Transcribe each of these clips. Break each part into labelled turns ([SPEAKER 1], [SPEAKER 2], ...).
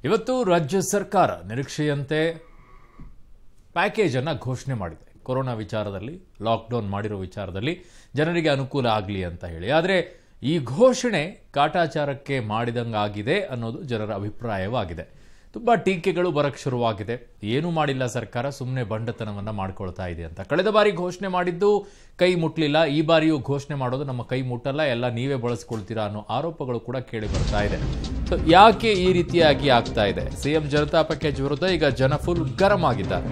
[SPEAKER 1] ಇವತ್ತು ರಾಜ್ಯ ಸರ್ಕಾರ ನಿರೀಕ್ಷೆಯಂತೆ ಪ್ಯಾಕೇಜ್ ಅನ್ನ ಘೋಷಣೆ ಮಾಡಿದೆ ಕೊರೋನಾ ವಿಚಾರದಲ್ಲಿ ಲಾಕ್ಡೌನ್ ಮಾಡಿರೋ ವಿಚಾರದಲ್ಲಿ ಜನರಿಗೆ ಅನುಕೂಲ ಆಗಲಿ ಅಂತ ಹೇಳಿ ಆದರೆ ಈ ಘೋಷಣೆ ಕಾಟಾಚಾರಕ್ಕೆ ಮಾಡಿದಂಗಾಗಿದೆ ಅನ್ನೋದು ಜನರ ಅಭಿಪ್ರಾಯವಾಗಿದೆ ತುಂಬಾ ಟೀಕೆಗಳು ಬರಕ್ ಶುರುವಾಗಿದೆ ಏನೂ ಮಾಡಿಲ್ಲ ಸರ್ಕಾರ ಸುಮ್ಮನೆ ಬಂಡತನವನ್ನ ಮಾಡ್ಕೊಳ್ತಾ ಇದೆ ಅಂತ ಕಳೆದ ಬಾರಿ ಘೋಷಣೆ ಮಾಡಿದ್ದು ಕೈ ಮುಟ್ಲಿಲ್ಲ ಈ ಬಾರಿಯೂ ಘೋಷಣೆ ಮಾಡೋದು ನಮ್ಮ ಕೈ ಮುಟ್ಟಲ್ಲ ಎಲ್ಲ ನೀವೇ ಬಳಸ್ಕೊಳ್ತೀರಾ ಅನ್ನೋ ಆರೋಪಗಳು ಕೂಡ ಕೇಳಿ ಬರ್ತಾ ಇದೆ ಸೊ ಯಾಕೆ ಈ ರೀತಿಯಾಗಿ ಆಗ್ತಾ ಇದೆ ಸಿಎಂ ಜನತಾ ಪ್ಯಾಕೇಜ್ ವಿರುದ್ಧ ಈಗ ಜನ ಫುಲ್ ಗರಂ ಆಗಿದ್ದಾರೆ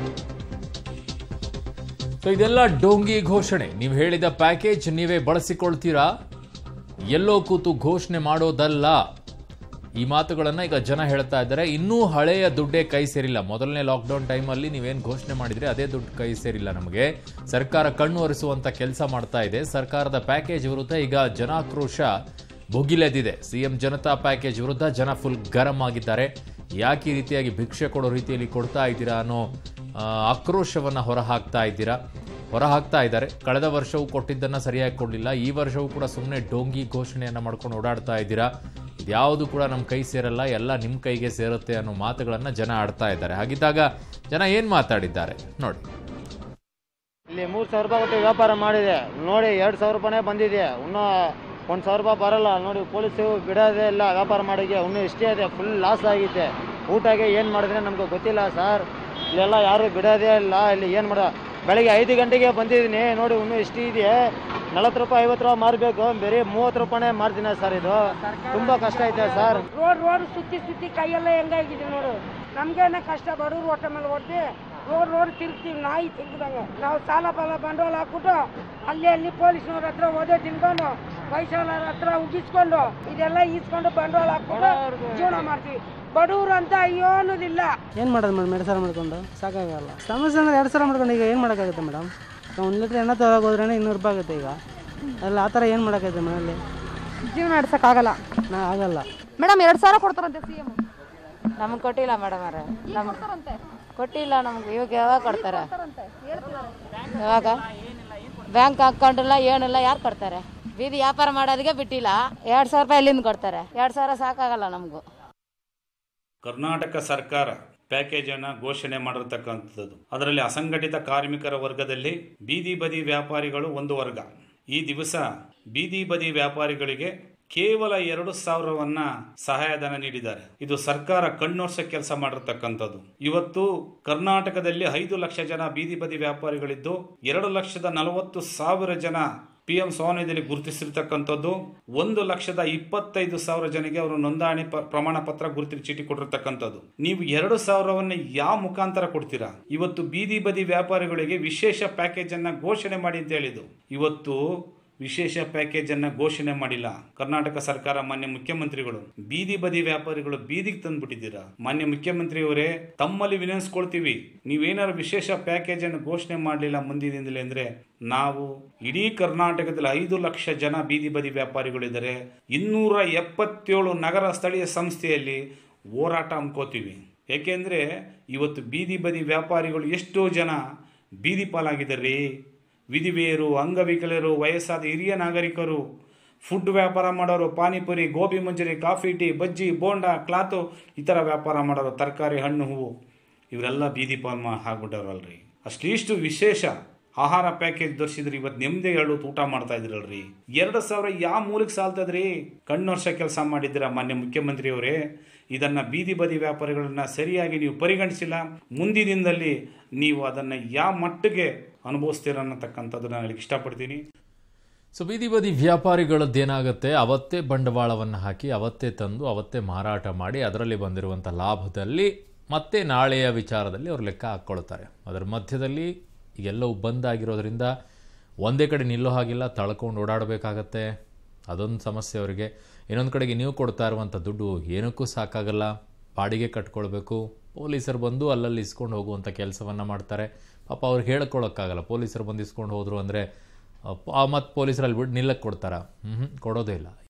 [SPEAKER 1] ಸೊ ಇದೆಲ್ಲ ಡೋಂಗಿ ಘೋಷಣೆ ನೀವು ಹೇಳಿದ ಪ್ಯಾಕೇಜ್ ನೀವೇ ಬಳಸಿಕೊಳ್ತೀರಾ ಎಲ್ಲೋ ಕೂತು ಘೋಷಣೆ ಮಾಡೋದಲ್ಲ ಈ ಮಾತುಗಳನ್ನ ಈಗ ಜನ ಹೇಳ್ತಾ ಇದ್ದಾರೆ ಇನ್ನೂ ಹಳೆಯ ದುಡ್ಡೇ ಕೈ ಸೇರಿಲ್ಲ ಮೊದಲನೇ ಲಾಕ್ಡೌನ್ ಟೈಮಲ್ಲಿ ನೀವೇನು ಘೋಷಣೆ ಮಾಡಿದ್ರೆ ಅದೇ ದುಡ್ಡು ಕೈ ಸೇರಿಲ್ಲ ನಮಗೆ ಸರ್ಕಾರ ಕಣ್ಣು ಒರೆಸುವಂತ ಕೆಲಸ ಮಾಡ್ತಾ ಇದೆ ಸರ್ಕಾರದ ಪ್ಯಾಕೇಜ್ ವಿರುದ್ಧ ಈಗ ಜನಾಕ್ರೋಶ ಭುಗಿಲೆದಿದೆ ಸಿಎಂ ಜನತಾ ಪ್ಯಾಕೇಜ್ ವಿರುದ್ಧ ಜನ ಫುಲ್ ಗರಂ ಆಗಿದ್ದಾರೆ ಯಾಕೆ ಈ ರೀತಿಯಾಗಿ ಭಿಕ್ಷೆ ಕೊಡೋ ರೀತಿಯಲ್ಲಿ ಕೊಡ್ತಾ ಇದ್ದೀರಾ ಅನ್ನೋ ಆ, ಆಕ್ರೋಶವನ್ನ ಹೊರ ಹಾಕ್ತಾ ಇದ್ದೀರಾ ಹೊರ ಹಾಕ್ತಾ ಇದ್ದಾರೆ ಕಳೆದ ವರ್ಷವೂ ಕೊಟ್ಟಿದ್ದನ್ನ ಸರಿಯಾಗಿ ಕೊಡಲಿಲ್ಲ ಈ ವರ್ಷವೂ ಕೂಡ ಸುಮ್ಮನೆ ಡೋಂಗಿ ಘೋಷಣೆಯನ್ನ ಮಾಡ್ಕೊಂಡು ಓಡಾಡ್ತಾ ಇದ್ದೀರಾ ಇದ್ಯಾವುದು ಕೂಡ ನಮ್ಮ ಕೈ ಸೇರಲ್ಲ ಎಲ್ಲ ನಿಮ್ಮ ಕೈಗೆ ಸೇರುತ್ತೆ ಅನ್ನೋ ಮಾತುಗಳನ್ನ ಜನ ಆಡ್ತಾ ಇದ್ದಾರೆ ಹಾಗಿದ್ದಾಗ ಜನ ಏನ್ ಮಾತಾಡಿದ್ದಾರೆ ನೋಡಿ
[SPEAKER 2] ಇಲ್ಲಿ ಮೂರು ಸಾವಿರ ರೂಪಾಯಿ ಕೊಟ್ಟು ವ್ಯಾಪಾರ ಮಾಡಿದೆ ನೋಡಿ ಎರಡು ಸಾವಿರ ರೂಪಾಯಿನೇ ಬಂದಿದೆ ಇನ್ನೂ ಒಂದು ಸಾವಿರ ರೂಪಾಯಿ ಬರಲ್ಲ ನೋಡಿ ಪೊಲೀಸು ಬಿಡೋದೇ ಇಲ್ಲ ವ್ಯಾಪಾರ ಮಾಡೋಕ್ಕೆ ಇನ್ನೂ ಇಷ್ಟೇ ಇದೆ ಫುಲ್ ಲಾಸ್ ಆಗಿದೆ ಊಟಕ್ಕೆ ಏನು ಮಾಡಿದ್ರೆ ನಮ್ಗೆ ಗೊತ್ತಿಲ್ಲ ಸರ್ ಇಲ್ಲೆಲ್ಲ ಯಾರು ಬಿಡೋದೇ ಇಲ್ಲ ಇಲ್ಲಿ ಏನು ಮಾಡೋ ಬೆಳಿಗ್ಗೆ ಐದು ಗಂಟೆಗೆ ಬಂದಿದ್ದೀನಿ ನೋಡಿ ಇನ್ನೂ ಇಷ್ಟು ಇದೆ ನಲವತ್ತು ರೂಪಾಯಿ ಐವತ್ತು ರೂಪಾಯಿ ಮಾರಬೇಕು ಬೇರೆ ಮೂವತ್ತು ರೂಪಾಯಿನೇ ಮಾರ್ತೀನಿ ಸರ್ ಇದು ತುಂಬ ಕಷ್ಟ ಐತೆ ಸರ್
[SPEAKER 3] ರೋಡ್ ರೋಡ್ ಸುತ್ತಿ ಸುತ್ತಿ ಕೈಯೆಲ್ಲ ಹೆಂಗಾಗಿದೆ ನೋಡು ನಮ್ಗೇನ ಕಷ್ಟ ಬಡವ್ರು ಹೊಟ್ಟೆ ಮೇಲೆ ಹೊಡ್ದು ರೋಡ್ ರೋಡ್ ತಿರುಗ್ತೀವಿ ನಾಯಿ ತಿರುಗ್ದಂಗ ನಾವು ಸಾಲ ಪಾಲ ಬಂಡವಾಳ ಹಾಕ್ಬಿಟ್ಟು ಅಲ್ಲಿ ಅಲ್ಲಿ ಪೊಲೀಸ್ನವ್ರ ಹತ್ರ ಓದೇ ತಿನ್ಕೊಂಡು ವಯಸ್ಸಾಳರ ಹತ್ರ ಉಗಿಸ್ಕೊಂಡು ಇದೆಲ್ಲ ಈಸ್ಕೊಂಡು ಬಂಡವಾಳ ಹಾಕ್ಬಿಟ್ಟು ಜೀವನ ಮಾಡ್ತೀವಿ ಬಡವ್ರು ಅಂತ ಅಯ್ಯೋ ಅನ್ನೋದಿಲ್ಲ
[SPEAKER 4] ಏನು ಮಾಡೋದು ಮೇಡಮ್ ಎರಡು ಸಾವಿರ ಮಾಡ್ಕೊಂಡು ಸಾಕಾಗಲ್ಲ ಸಮಸ್ಯೆ ಅಂದ್ರೆ ಎರಡು ಸಾವಿರ ಮಾಡ್ಕೊಂಡು ಈಗ ಏನು ಮಾಡೋಕ್ಕಾಗುತ್ತೆ ಮೇಡಮ್ ಒಂದು ಲೀಟ್ರ್ ಎಣ್ಣೆ ತಗೋಕೆ ಹೋದ್ರೆ ಇನ್ನೂರು ರೂಪಾಯಿ ಆಗುತ್ತೆ ಈಗ ಅಲ್ಲ ಆ ಥರ ಏನು ಮಾಡೋಕ್ಕಾಗುತ್ತೆ ಮನೇಲಿ
[SPEAKER 5] ಜೀವನ ನಡೆಸಕ್ಕಾಗಲ್ಲ
[SPEAKER 4] ನಾ ಆಗಲ್ಲ
[SPEAKER 5] ಮೇಡಮ್ ಎರಡ್ ಸಾವಿರ ಕೊಡ್ತಾರಂತೆ ಸಿ ಎಂ
[SPEAKER 6] ನಮ್ಗೆ ಕೊಟ್ಟಿಲ್ಲ ಮೇಡಮ್ ಅವ್ರೆ ನಮ್ಗೆ ಕೊಟ್ಟಿಲ್ಲ ನಮ್ಗೆ ಇವಾಗ ಯಾವಾಗ ಕೊಡ್ತಾರೆ ಯಾವಾಗ ಬ್ಯಾಂಕ್ ಅಕೌಂಟಿಲ್ಲ ಏನಿಲ್ಲ ಯಾರು ಕೊಡ್ತಾರೆ ಬೀದಿ ವ್ಯಾಪಾರ ಮಾಡೋದಕ್ಕೆ ಬಿಟ್ಟಿಲ್ಲ ಎರಡು ಸಾವಿರ ರೂಪಾಯಿ ಎಲ್ಲಿಂದ ಕೊಡ್ತಾರೆ ಎರಡು ಸಾವಿರ ಸಾಕಾಗಲ್ಲ ನಮಗೂ
[SPEAKER 7] ಕರ್ನಾಟಕ ಸರ್ಕಾರ ಪ್ಯಾಕೇಜ್ ಅನ್ನ ಘೋಷಣೆ ಮಾಡಿರ್ತಕ್ಕಂಥದ್ದು ಅದರಲ್ಲಿ ಅಸಂಘಟಿತ ಕಾರ್ಮಿಕರ ವರ್ಗದಲ್ಲಿ ಬೀದಿ ಬದಿ ವ್ಯಾಪಾರಿಗಳು ಒಂದು ವರ್ಗ ಈ ದಿವಸ ಬೀದಿ ಬದಿ ವ್ಯಾಪಾರಿಗಳಿಗೆ ಕೇವಲ ಎರಡು ಸಾವಿರವನ್ನ ಸಹಾಯಧನ ನೀಡಿದ್ದಾರೆ ಇದು ಸರ್ಕಾರ ಕಣ್ಣೋರ್ಸ ಕೆಲಸ ಮಾಡಿರ್ತಕ್ಕಂಥದ್ದು ಇವತ್ತು ಕರ್ನಾಟಕದಲ್ಲಿ ಐದು ಲಕ್ಷ ಜನ ಬೀದಿ ಬದಿ ವ್ಯಾಪಾರಿಗಳಿದ್ದು ಎರಡು ಲಕ್ಷದ ನಲವತ್ತು ಸಾವಿರ ಜನ ಪಿ ಎಂ ಸ್ವಾನಿಧಿಯಲ್ಲಿ ಗುರುತಿಸಿರ್ತಕ್ಕಂಥದ್ದು ಒಂದು ಲಕ್ಷದ ಇಪ್ಪತ್ತೈದು ಸಾವಿರ ಜನಕ್ಕೆ ಅವರು ನೋಂದಣಿ ಪ- ಪ್ರಮಾಣ ಪತ್ರ ಗುರುತಿನ ಚೀಟಿ ಕೊಟ್ಟಿರ್ತಕ್ಕಂಥದ್ದು ನೀವು ಎರಡು ಸಾವಿರವನ್ನ ಯಾವ ಮುಖಾಂತರ ಕೊಡ್ತೀರಾ ಇವತ್ತು ಬೀದಿ ಬದಿ ವ್ಯಾಪಾರಿಗಳಿಗೆ ವಿಶೇಷ ಪ್ಯಾಕೇಜ್ ಅನ್ನ ಘೋಷಣೆ ಮಾಡಿ ಅಂತ ಹೇಳಿದ್ದು ಇವತ್ತು ವಿಶೇಷ ಪ್ಯಾಕೇಜ್ ಅನ್ನ ಘೋಷಣೆ ಮಾಡಿಲ್ಲ ಕರ್ನಾಟಕ ಸರ್ಕಾರ ಮಾನ್ಯ ಮುಖ್ಯಮಂತ್ರಿಗಳು ಬೀದಿ ಬದಿ ವ್ಯಾಪಾರಿಗಳು ಬೀದಿಗೆ ತಂದ್ಬಿಟ್ಟಿದ್ದೀರಾ ಮಾನ್ಯ ಮುಖ್ಯಮಂತ್ರಿಯವರೇ ತಮ್ಮಲ್ಲಿ ವಿನಂತಿಸ್ಕೊಳ್ತೀವಿ ನೀವೇನಾದ್ರು ವಿಶೇಷ ಪ್ಯಾಕೇಜ್ ಅನ್ನು ಘೋಷಣೆ ಮಾಡಲಿಲ್ಲ ಮುಂದಿನ ದಿನದಲ್ಲಿ ಅಂದ್ರೆ ನಾವು ಇಡೀ ಕರ್ನಾಟಕದಲ್ಲಿ ಐದು ಲಕ್ಷ ಜನ ಬೀದಿ ಬದಿ ವ್ಯಾಪಾರಿಗಳಿದ್ದಾರೆ ಇನ್ನೂರ ಎಪ್ಪತ್ತೇಳು ನಗರ ಸ್ಥಳೀಯ ಸಂಸ್ಥೆಯಲ್ಲಿ ಹೋರಾಟ ಹಮ್ಕೋತೀವಿ ಏಕೆಂದ್ರೆ ಇವತ್ತು ಬೀದಿ ಬದಿ ವ್ಯಾಪಾರಿಗಳು ಎಷ್ಟೋ ಜನ ಬೀದಿ ಪಾಲಾಗಿದ್ದಾರೆ ವಿಧಿವೆಯರು ಅಂಗವಿಕಲರು ವಯಸ್ಸಾದ ಹಿರಿಯ ನಾಗರಿಕರು ಫುಡ್ ವ್ಯಾಪಾರ ಮಾಡೋರು panipuri gobi manchuri coffee tea bajji bonda cloth ಈ ಥರ ವ್ಯಾಪಾರ ಮಾಡೋರು ತರಕಾರಿ ಹಣ್ಣು ಹೂವು ಇವರೆಲ್ಲ ಬೀದಿ ಪಾಲ್ ಮಾ ಆಗ್ಬಿಟ್ಟವ್ರಲ್ರಿ ಅಷ್ಟಿಷ್ಟು ವಿಶೇಷ ಆಹಾರ ಪ್ಯಾಕೇಜ್ ದರ್ಶಿದ್ರೆ ಇವತ್ತು ನೆಮ್ಮದಿ ಹೇಳು ಊಟ ಮಾಡ್ತಾ ಇದ್ರಲ್ರಿ ಎರಡು ಸಾವಿರ ಯಾವ ಮೂಲಕ್ಕೆ ಸಾಲ್ತದ್ರಿ ಕಣ್ಣೊರ್ಷ ಕೆಲಸ ಮಾಡಿದ್ದೀರಾ ಮಾನ್ಯ ಮುಖ್ಯಮಂತ್ರಿಯವರೇ ಇದನ್ನ ಬೀದಿ ಬದಿ ವ್ಯಾಪಾರಿಗಳನ್ನ ಸರಿಯಾಗಿ ನೀವು ಪರಿಗಣಿಸಿಲ್ಲ ಮುಂದಿನ ದಿನದಲ್ಲಿ ನೀವು ಅದನ್ನ ಯಾವ ಮಟ್ಟಿಗೆ ಅನುಭವಿಸ್ತೀರ ಅನ್ನತಕ್ಕಂಥದ್ದು ನಾನು ಹೇಳಕ್ಕೆ ಇಷ್ಟಪಡ್ತೀನಿ
[SPEAKER 1] ಸೊ ಬೀದಿ ಬದಿ ವ್ಯಾಪಾರಿಗಳದ್ದೇನಾಗುತ್ತೆ ಅವತ್ತೇ ಬಂಡವಾಳವನ್ನು ಹಾಕಿ ಅವತ್ತೇ ತಂದು ಅವತ್ತೇ ಮಾರಾಟ ಮಾಡಿ ಅದರಲ್ಲಿ ಬಂದಿರುವಂಥ ಲಾಭದಲ್ಲಿ ಮತ್ತೆ ನಾಳೆಯ ವಿಚಾರದಲ್ಲಿ ಅವರು ಲೆಕ್ಕ ಹಾಕ್ಕೊಳ್ತಾರೆ ಅದರ ಮಧ್ಯದಲ್ಲಿ ಎಲ್ಲವೂ ಬಂದಾಗಿರೋದ್ರಿಂದ ಒಂದೇ ಕಡೆ ನಿಲ್ಲೋ ಹಾಗಿಲ್ಲ ತಳ್ಕೊಂಡು ಓಡಾಡಬೇಕಾಗತ್ತೆ ಅದೊಂದು ಸಮಸ್ಯೆ ಅವರಿಗೆ ಇನ್ನೊಂದು ಕಡೆಗೆ ನೀವು ಕೊಡ್ತಾ ಇರುವಂಥ ದುಡ್ಡು ಏನಕ್ಕೂ ಸಾಕಾಗಲ್ಲ ಬಾಡಿಗೆ ಕಟ್ಕೊಳ್ಬೇಕು ಪೊಲೀಸರು ಬಂದು ಅಲ್ಲಲ್ಲಿ ಇಸ್ಕೊಂಡು ಹೋಗುವಂಥ ಕೆಲಸವನ್ನು ಮಾಡ್ತಾರೆ ಪಾಪ ಅವ್ರಿಗೆ ಹೇಳ್ಕೊಳಕ್ಕಾಗಲ್ಲ ಪೊಲೀಸರು ಬಂದು ಇಸ್ಕೊಂಡು ಹೋದ್ರು ಅಂದರೆ ಮತ್ತು ಪೊಲೀಸರಲ್ಲಿ ಬಿಟ್ಟು ನಿಲ್ಲಕ್ಕೆ ಕೊಡ್ತಾರಾ ಹ್ಞೂ ಕೊಡೋದೇ ಇಲ್ಲ